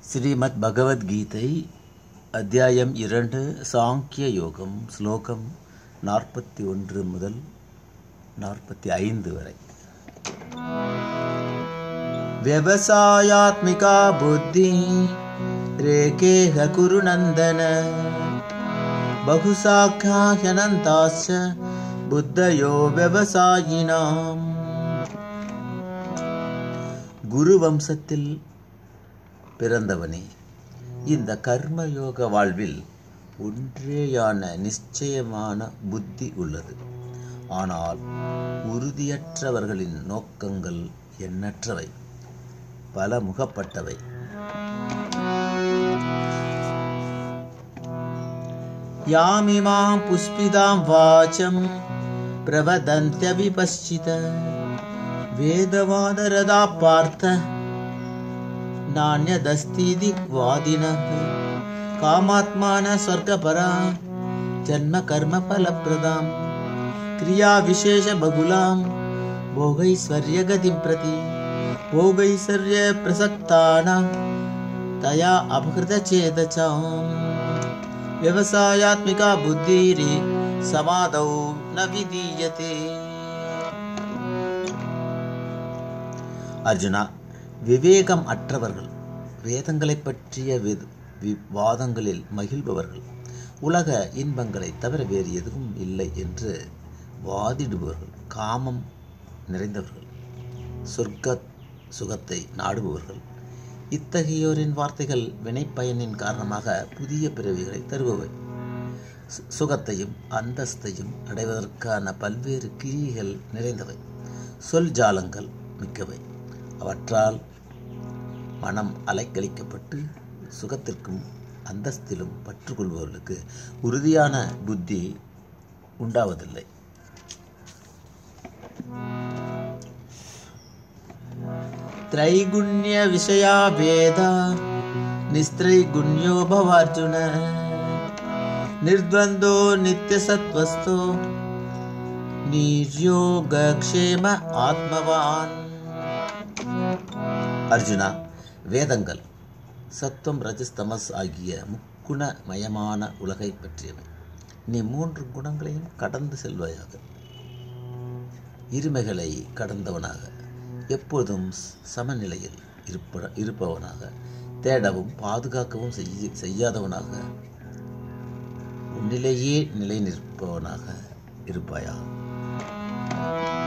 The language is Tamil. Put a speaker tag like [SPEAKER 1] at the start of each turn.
[SPEAKER 1] ஸ்ரீமத் பகவத்கீதை அத்தியாயம் இரண்டு சாங்கிய யோகம் ஸ்லோகம் நாற்பத்தி ஒன்று முதல் நாற்பத்தி ஐந்து வரை व्यवसायात्मिका बुद्धि रेकेह कुरु नन्दन बहुशाखाह्यनन्ताश्च बुद्धयो व्यवसायिनाम् குரு வம்சத்தில் பிறந்தவனே இந்த கர்மயோக வாழ்வில் ஒன்றேயான நிச்சயமான புத்தி உள்ளது ஆனால் உறுதியற்றவர்களின் நோக்கங்கள் எண்ணற்றவை பல முகப்பட்டவை யாமிமாம் புஷ்பிதாம் வாச்சம் பிரவதந்தியவிபஷ்சித வேதவாதரதா பார்த்த नान्यदस्तीति वादिनः कामात्मान स्वर्गपरा जन्मकर्मफलप्रदां क्रियाविशेषबहुलां भोगैश्वर्यगतिं प्रति भोगैश्वर्यप्रसक्तानां तया अपहृतचेदचाम् व्यवसायात्मिका बुद्धिरि समादौ न विधीयते அர்ஜுனா விவேகம் அற்றவர்கள் வேதங்களை பற்றிய வாதங்களில் மகிழ்பவர்கள் உலக இன்பங்களை தவிர வேறு எதுவும் இல்லை என்று வாதிடுபவர்கள் காமம் நிறைந்தவர்கள் சொர்க்க சுகத்தை நாடுபவர்கள் இத்தகையோரின் வார்த்தைகள் வினைப்பயனின் காரணமாக புதிய பிறவிகளை தருபவை சுகத்தையும் அந்தஸ்தையும் அடைவதற்கான பல்வேறு கிரிகள் நிறைந்தவை சொல் ஜாலங்கள் மிக்கவை அவற்றால் மனம் அலைக்கழிக்கப்பட்டு சுகத்திற்கும் அந்தஸ்திலும் பற்றுக்கொள்பவர்களுக்கு உறுதியான புத்தி உண்டாவதில்லை த்ரைகுண்ய விஷயா வேதா நிஸ்திரைகுண்யோ பவார்ஜுன நிர்த்வந்தோ நித்தியசத்வஸ்தோ நீர்யோகக்ஷேம ஆத்மவான் அர்ஜுனா வேதங்கள் சத்துவம் ரஜஸ்தமஸ் ஆகிய முக்குணமயமான உலகை பற்றியவை நீ மூன்று குணங்களையும் கடந்து செல்வாயாக இருமைகளை கடந்தவனாக எப்போதும் சமநிலையில் இருப்ப இருப்பவனாக தேடவும் பாதுகாக்கவும் செய்ய செய்யாதவனாக உன்னிலேயே நிலை நிற்பவனாக இருப்பாயாக